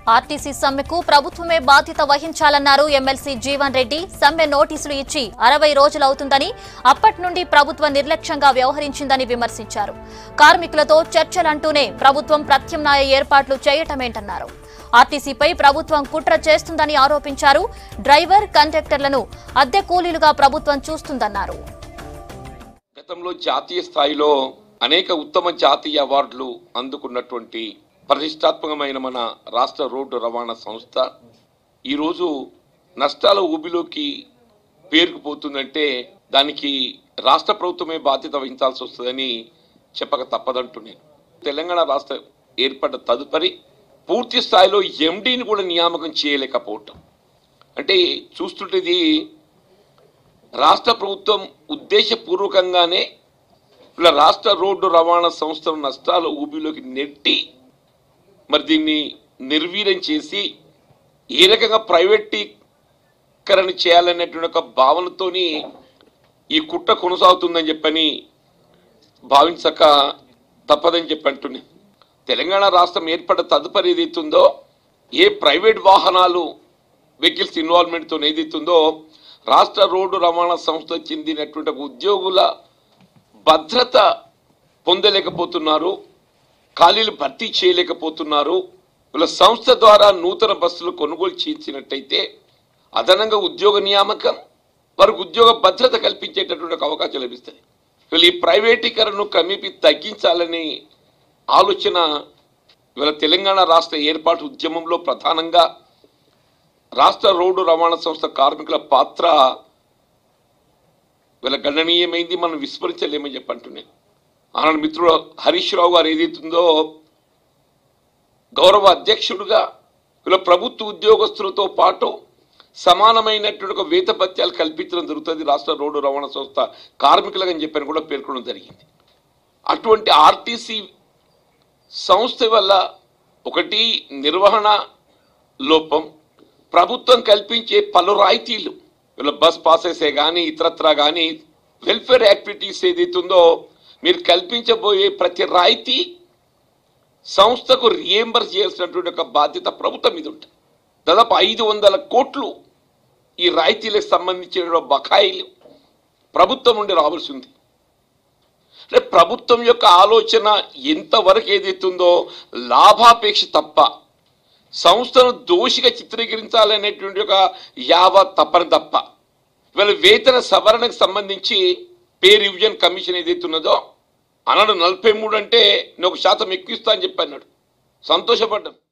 RTC సమ్మెకు ప్రభుత్వమే బాధ్యత వహించాలన్నారు ఎమ్మెల్సీ జీవన్ రెడ్డి సమ్మె నోటీసులు ఇచ్చి అరవై రోజులవుతుందని అప్పటి నుండి ప్రభుత్వం నిర్లక్ష్యంగా వ్యవహరించిందని విమర్శించారు కార్మికులతో చర్చలంటూనే ప్రభుత్వం ప్రత్యామ్నాయ ఏర్పాట్లు చేయటమేంటన్నారు ఆర్టీసీపై ప్రభుత్వం కుట్ర చేస్తుందని ఆరోపించారు డ్రైవర్ కండక్టర్లను అద్దె కూలీలుగా ప్రభుత్వం చూస్తుందన్నారు గతంలో జాతీయ స్థాయిలో అనేక ఉత్తమ జాతీయ అవార్డులు అందుకున్నటువంటి ప్రతిష్టాత్మకమైన మన రాష్ట్ర రోడ్డు రవాణా సంస్థ ఈరోజు నష్టాల ఊబిలోకి పేరుకుపోతుందంటే దానికి రాష్ట్ర ప్రభుత్వమే బాధ్యత వహించాల్సి వస్తుందని చెప్పక తప్పదంటున్నాను తెలంగాణ రాష్ట్ర ఏర్పడ్డ తదుపరి పూర్తి స్థాయిలో ఎండీని కూడా నియామకం చేయలేకపోవటం అంటే చూస్తుంటే ఇది రాష్ట్ర ప్రభుత్వం ఉద్దేశపూర్వకంగానే ఇలా రాష్ట్ర రోడ్డు రవాణా సంస్థల నష్టాల ఊబిలోకి నెట్టి మరి దీన్ని నిర్వీర్యం చేసి ఏ రకంగా ప్రైవేటీకరణ చేయాలనేటువంటి ఒక భావనతోని ఈ కుట్ర కొనసాగుతుందని చెప్పని భావించక తప్పదని చెప్పి అంటున్నాను తెలంగాణ రాష్ట్రం ఏర్పడ్డ తదుపరి ఏదైతుందో ఏ ప్రైవేట్ వాహనాలు వెహికల్స్ ఇన్వాల్వ్మెంట్తో ఏదైతుందో రాష్ట్ర రోడ్డు రవాణా సంస్థ చెందినటువంటి ఒక ఉద్యోగుల భద్రత పొందలేకపోతున్నారు ఖాళీలు భర్తీ చేయలేకపోతున్నారు వీళ్ళ సంస్థ ద్వారా నూతన బస్సులు కొనుగోలు చేయించినట్టయితే అదనంగా ఉద్యోగ నియామకం వారికి ఉద్యోగ భద్రత కల్పించేటటువంటి ఒక అవకాశం లభిస్తుంది వీళ్ళు ఈ ప్రైవేటీకరణను కమిపి తగ్గించాలని ఆలోచన ఇవాళ తెలంగాణ రాష్ట్ర ఏర్పాటు ఉద్యమంలో ప్రధానంగా రాష్ట్ర రోడ్డు రవాణా సంస్థ కార్మికుల పాత్ర వీళ్ళ గణనీయమైంది మనం విస్మరించలేమని చెప్పి అంటున్నాను ఆనాడు మిత్రుడు హరీష్ రావు గారు ఏదైతుందో గౌరవ అధ్యక్షుడుగా వీళ్ళ ప్రభుత్వ ఉద్యోగస్తులతో పాటు సమానమైనటువంటి ఒక వేతపత్యాలు కల్పించడం జరుగుతుంది రాష్ట్ర రోడ్డు రవాణా సంస్థ కార్మికులకు అని చెప్పని కూడా పేర్కొనడం జరిగింది అటువంటి ఆర్టీసీ సంస్థ వల్ల ఒకటి నిర్వహణ లోపం ప్రభుత్వం కల్పించే పలు రాయితీలు వీళ్ళ బస్ పాసెసే కానీ ఇతరత్రా కానీ వెల్ఫేర్ యాక్టివిటీస్ ఏదైతుందో మీరు కల్పించబోయే ప్రతి రాయితీ సంస్థకు రియంబర్స్ చేయాల్సినటువంటి ఒక బాధ్యత ప్రభుత్వం మీద ఉంటుంది దాదాపు ఐదు వందల కోట్లు ఈ రాయితీలకు సంబంధించిన బకాయిలు ప్రభుత్వం నుండి రావాల్సి ఉంది అంటే ప్రభుత్వం యొక్క ఆలోచన ఎంతవరకు ఏదైతుందో లాభాపేక్ష తప్ప సంస్థను దోషిగా చిత్రీకరించాలనేటువంటి ఒక యావ తప్పన తప్ప ఇవాళ వేతన సవరణకు సంబంధించి పే రివిజన్ కమిషన్ ఏదైతున్నదో అన్నాడు నలభై మూడు అంటే నేను ఒక శాతం ఎక్కువ ఇస్తా అని చెప్పి అన్నాడు సంతోషపడ్డాను